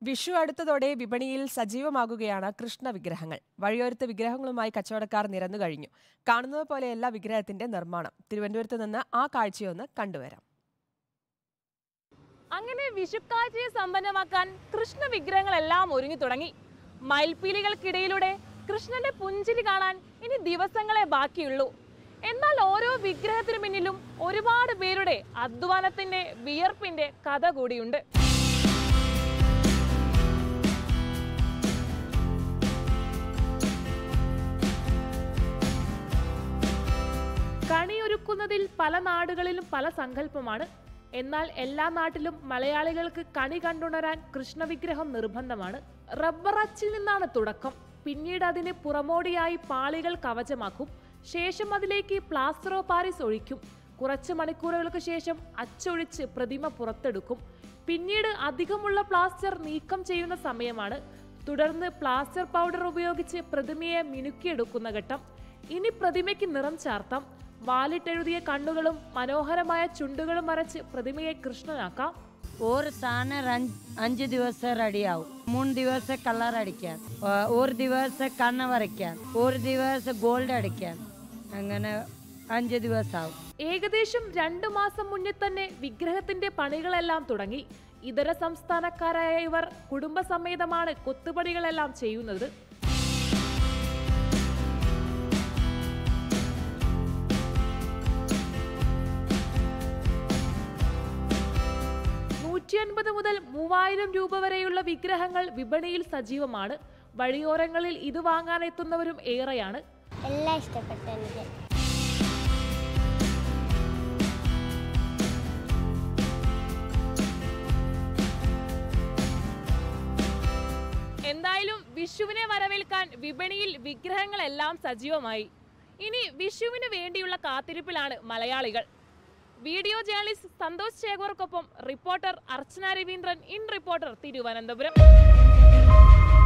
വിഷു അടുത്തതോടെ വിപണിയിൽ സജീവമാകുകയാണ് കൃഷ്ണ വിഗ്രഹങ്ങൾ വഴിയോരത്ത് വിഗ്രഹങ്ങളുമായി കച്ചവടക്കാർ നിരന്നു കഴിഞ്ഞു കാണുന്നത് പോലെയല്ല വിഗ്രഹത്തിന്റെ നിർമ്മാണം തിരുവനന്തപുരത്ത് നിന്ന് ആ കാഴ്ചയൊന്ന് കണ്ടുവരാം അങ്ങനെ വിഷുക്കാഴ്ചയെ സമ്പന്നമാക്കാൻ കൃഷ്ണ വിഗ്രഹങ്ങളെല്ലാം ഒരുങ്ങി തുടങ്ങി മയിൽപ്പീലികൾക്കിടയിലൂടെ കൃഷ്ണന്റെ പുഞ്ചിരി കാണാൻ ഇനി ദിവസങ്ങളെ ബാക്കിയുള്ളൂ എന്നാൽ ഓരോ വിഗ്രഹത്തിനു പിന്നിലും ഒരുപാട് പേരുടെ അധ്വാനത്തിന്റെ വിയർപ്പിന്റെ കഥ കൂടിയുണ്ട് കണിയൊരുക്കുന്നതിൽ പല നാടുകളിലും പല സങ്കല്പമാണ് എന്നാൽ എല്ലാ നാട്ടിലും മലയാളികൾക്ക് കണി കണ്ടുണരാൻ കൃഷ്ണവിഗ്രഹം നിർബന്ധമാണ് റബ്ബർ അച്ചിൽ നിന്നാണ് തുടക്കം പിന്നീട് അതിന് പുറമോടിയായി പാളികൾ കവചമാക്കും ശേഷം അതിലേക്ക് പ്ലാസ്റ്റർ ഓഫ് പാരിസ് ഒഴിക്കും കുറച്ച് മണിക്കൂറുകൾക്ക് ശേഷം അച്ചൊഴിച്ച് പ്രതിമ പുറത്തെടുക്കും പിന്നീട് അധികമുള്ള പ്ലാസ്റ്റർ നീക്കം ചെയ്യുന്ന സമയമാണ് തുടർന്ന് പ്ലാസ്റ്റർ പൗഡർ ഉപയോഗിച്ച് പ്രതിമയെ മിനുക്കിയെടുക്കുന്ന ഘട്ടം ഇനി പ്രതിമയ്ക്ക് നിറം ചാർത്താം വാലിട്ടെഴുതിയ കണ്ണുകളും മനോഹരമായ ചുണ്ടുകളും വരച്ച് പ്രതിമയെ കൃഷ്ണനാക്കാം ഒരു സാധനം അഞ്ച് അഞ്ച് ദിവസം റെഡിയാവും മൂന്ന് ദിവസം കളർ അടിക്കാൻ ആ, ഒരു ദിവസം കണ്ണ് വരയ്ക്കാൻ ഒരു ദിവസം ഗോൾഡ് അടിക്കാൻ അങ്ങനെ അഞ്ച് ദിവസമാവും ഏകദേശം രണ്ടു മാസം മുന്നേ തന്നെ വിഗ്രഹത്തിന്റെ പണികളെല്ലാം തുടങ്ങി ഇതര സംസ്ഥാനക്കാരായ ഇവർ കുടുംബസമേതമാണ് കൊത്തുപണികളെല്ലാം ചെയ്യുന്നത് നൂറ്റി അൻപത് മുതൽ മൂവായിരം രൂപ വരെയുള്ള വിഗ്രഹങ്ങൾ വിപണിയിൽ സജീവമാണ് വഴിയോരങ്ങളിൽ ഇത് വാങ്ങാൻ എത്തുന്നവരും ഏറെയാണ് എല്ലാം ഇഷ്ടപ്പെട്ടു എനിക്ക് എന്തായാലും വിഷുവിനെ വരവേൽക്കാൻ വിപണിയിൽ വിഗ്രഹങ്ങളെല്ലാം സജീവമായി ഇനി വിഷുവിന് വേണ്ടിയുള്ള കാത്തിരിപ്പിലാണ് മലയാളികൾ വീഡിയോ ജേർണലിസ്റ്റ് സന്തോഷ് ചേകോർക്കൊപ്പം reporter Archana Raveendran in reporter Thiruvananthapuram